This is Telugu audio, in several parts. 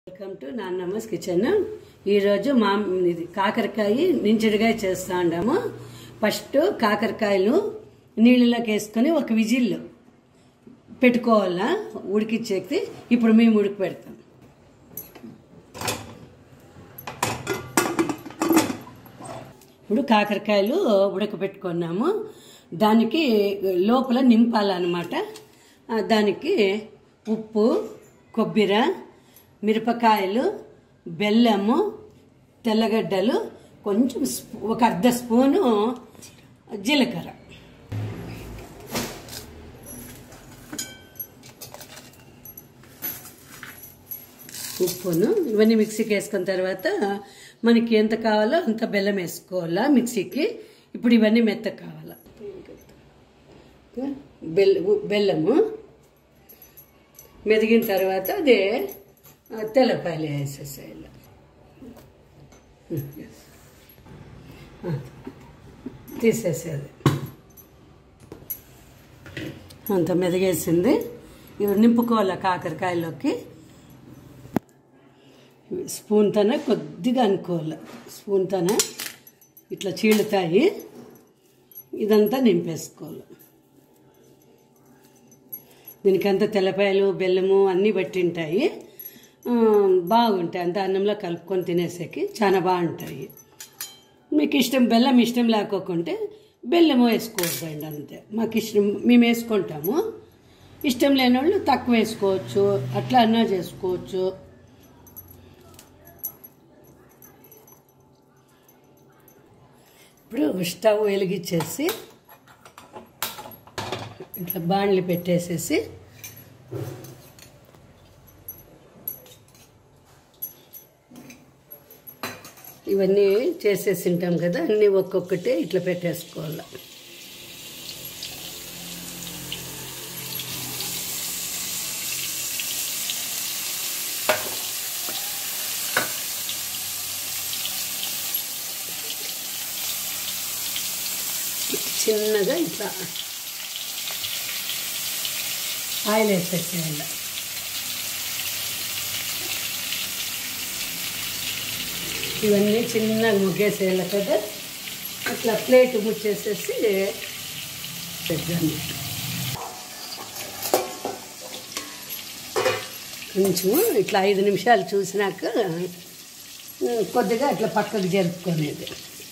వెల్కమ్ టు నాన్నమ్మస్ కిచెన్ ఈరోజు మా ఇది కాకరకాయ నించుడుగా చేస్తా ఉండాము ఫస్ట్ కాకరకాయలు నీళ్ళలోకి వేసుకొని ఒక విజిల్ పెట్టుకోవాలా ఉడికిచ్చేకి ఇప్పుడు మేము ఉడికి పెడతాం ఇప్పుడు కాకరకాయలు ఉడకబెట్టుకున్నాము దానికి లోపల నింపాలన్నమాట ఆ, దానికి ఉప్పు కొబ్బరి మిరపకాయలు బెల్లము తెల్లగడ్డలు కొంచెం స్పూ- ఒక అర్ధ స్పూను జీలకర్ర ఉప్పును ఇవన్నీ మిక్సీకి వేసుకున్న తర్వాత మనకి ఎంత కావాలో అంత బెల్లం వేసుకోవాలా మిక్సీకి ఇప్పుడు ఇవన్నీ మెత్త కావాలా బెల్ బెల్లము మెదిగిన తర్వాత అదే ఆ, తెల్లపాయలు వేసేసేయాలి ఆ, తీసేసేది అంత మెదిగేసింది ఇవి నింపుకోవాలి కాకరకాయలోకి స్పూన్ తన కొద్దిగా అనుకోవాలి స్పూన్ తన ఇట్లా చీలుతాయి ఇదంతా నింపేసుకోవాలి దీనికంతా తెల్లపాయలు బెల్లము అన్నీ పట్టింటాయి ఆ, బాగుంటాయి అంత అన్నంలో కలుపుకొని తినేసేకి చాలా బాగుంటాయి మీకు ఇష్టం బెల్లం ఇష్టం లేకోకుంటే బెల్లము వేసుకోవద్దండి అంతే మాకు ఇష్టం మేము వేసుకుంటాము ఇష్టం లేని వాళ్ళు తక్కువ వేసుకోవచ్చు అట్లా అన్నా చేసుకోవచ్చు ఇప్పుడు స్టవ్ వెలిగించేసి ఇట్లా బాండ్లు పెట్టేసేసి ఇవన్నీ చేసేసి ఉంటాం కదా అన్నీ ఒక్కొక్కటి ఇట్లా పెట్టేసుకోవాలి చిన్నగా ఇట్లా ఆయిల్ వేసేసేయాలి ఇవన్నీ చిన్నగా ముగ్గేసేయాలి కదా అట్లా ప్లేట్ ముచ్చేసేసి పెడదాము కొంచెము ఇట్లా ఐదు నిమిషాలు చూసినాక ఉమ్, కొద్దిగా అట్లా పక్కకు జరుపుకునేది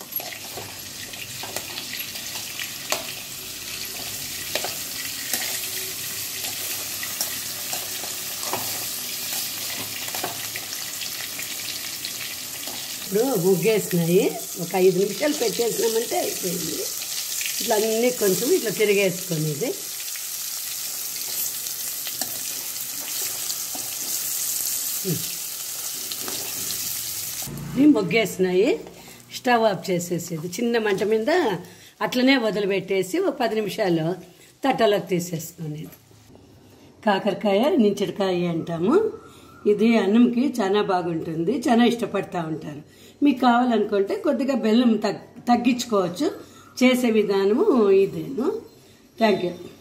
ఇప్పుడు ముగ్గేసినాయి ఒక ఐదు నిమిషాలు పెట్టేసినామంటే అయిపోయింది ఇట్లా అన్నీ కొంచెం ఇట్లా తిరిగేసుకునేది ఇవి మొగ్గేసినాయి స్టవ్ ఆఫ్ చేసేసేది చిన్న మంట మీద అట్లనే వదిలిపెట్టేసి ఒక పది నిమిషాలు తట్టలోకి తీసేసుకునేది కాకరకాయ నించడికాయ అంటాము ఇది అన్నంకి చాలా బాగుంటుంది చాలా ఇష్టపడతా ఉంటారు మీకు కావాలనుకుంటే కొద్దిగా బెల్లం తగ్ తగ్గించుకోవచ్చు చేసే విధానము ఇదేను థ్యాంక్ యూ